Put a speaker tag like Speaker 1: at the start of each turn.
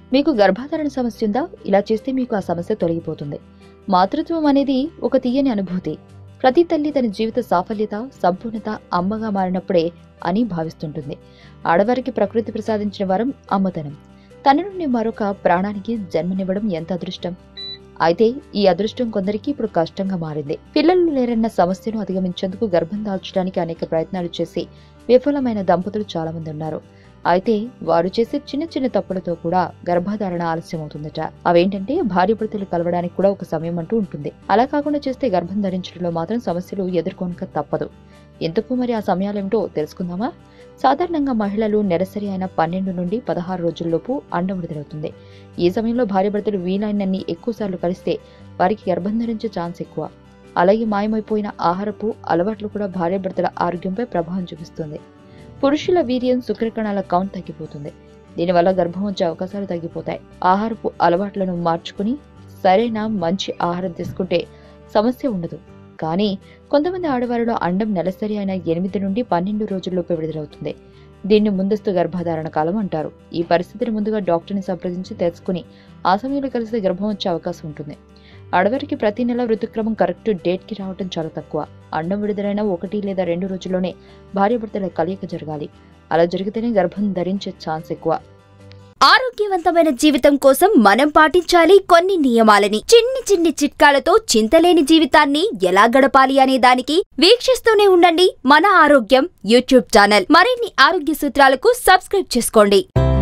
Speaker 1: మీకు గర్భధారణ సమస్య ఉందా ఇలా చేస్తే మీకు ఆ సమస్య తొలగిపోతుంది మాతృత్వం అనేది ఒక తీయని అనుభూతి ప్రతి తల్లి తన జీవిత సాఫల్యత సంపూర్ణత అమ్మగా మారినప్పుడే అని భావిస్తుంటుంది ఆడవారికి ప్రకృతి ప్రసాదించిన వరం అమ్మతనం తన నుండి మరొక ప్రాణానికి జన్మనివ్వడం ఎంత అదృష్టం అయితే ఈ అదృష్టం కొందరికి ఇప్పుడు కష్టంగా మారింది పిల్లలు లేరన్న సమస్యను అధిగమించేందుకు గర్భం దాల్చడానికి అనేక ప్రయత్నాలు చేసి విఫలమైన దంపతులు చాలా మంది ఉన్నారు అయితే వారు చేసే చిన్న చిన్న తప్పులతో కూడా గర్భధారణ ఆలస్యం అవుతుందట అవేంటంటే భార్యాభర్తలు కలవడానికి కూడా ఒక సమయం అంటూ ఉంటుంది అలా కాకుండా చేస్తే గర్భం ధరించడంలో మాత్రం సమస్యలు ఎదుర్కొనక తప్పదు ఎందుకు మరి ఆ సమయాలేమిటో తెలుసుకుందామా సాధారణంగా మహిళలు నెలసరి అయిన పన్నెండు నుండి పదహారు రోజుల్లోపు అండం విడుదలవుతుంది ఈ సమయంలో భార్యాభర్తలు వీలైనన్ని ఎక్కువసార్లు కలిస్తే వారికి గర్భం ధరించే ఛాన్స్ ఎక్కువ అలాగే మాయమైపోయిన ఆహారపు అలవాట్లు కూడా భార్యాభర్తల ఆరోగ్యంపై ప్రభావం చూపిస్తుంది పురుషుల వీర్యం శుక్రకణాల కౌంట్ తగ్గిపోతుంది దీనివల్ల గర్భం వచ్చే అవకాశాలు తగ్గిపోతాయి ఆహారపు అలవాట్లను మార్చుకుని సరైన మంచి ఆహారం తీసుకుంటే సమస్య ఉండదు కానీ కొంతమంది ఆడవారిలో అండం నెలసరి అయిన ఎనిమిది నుండి పన్నెండు రోజుల్లోపే విడుదలవుతుంది దీన్ని ముందస్తు గర్భధారణ కాలం అంటారు ఈ పరిస్థితిని ముందుగా డాక్టర్ని సంప్రదించి తెలుసుకుని ఆ సమయంలో కలిసి గర్భం వచ్చే అవకాశం ఉంటుంది ఆడవారికి ప్రతి నెల ఋతుక్రమం కరెక్ట్ డేట్ కి రావడం చాలా తక్కువ అండం విడుదలైన ఒకటి లేదా రెండు రోజుల్లోనే భార్యాభర్తల కలయిక జరగాలి అలా జరిగితేనే గర్భం ధరించే ఛాన్స్ ఎక్కువ
Speaker 2: ఆరోగ్యవంతమైన జీవితం కోసం మనం పాటించాలి కొన్ని నియమాలని చిన్ని చిన్ని చిట్కాలతో చింతలేని జీవితాన్ని ఎలా గడపాలి అనే దానికి వీక్షిస్తూనే ఉండండి మన ఆరోగ్యం యూట్యూబ్ ఛానల్ మరిన్ని ఆరోగ్య సూత్రాలకు సబ్స్క్రైబ్ చేసుకోండి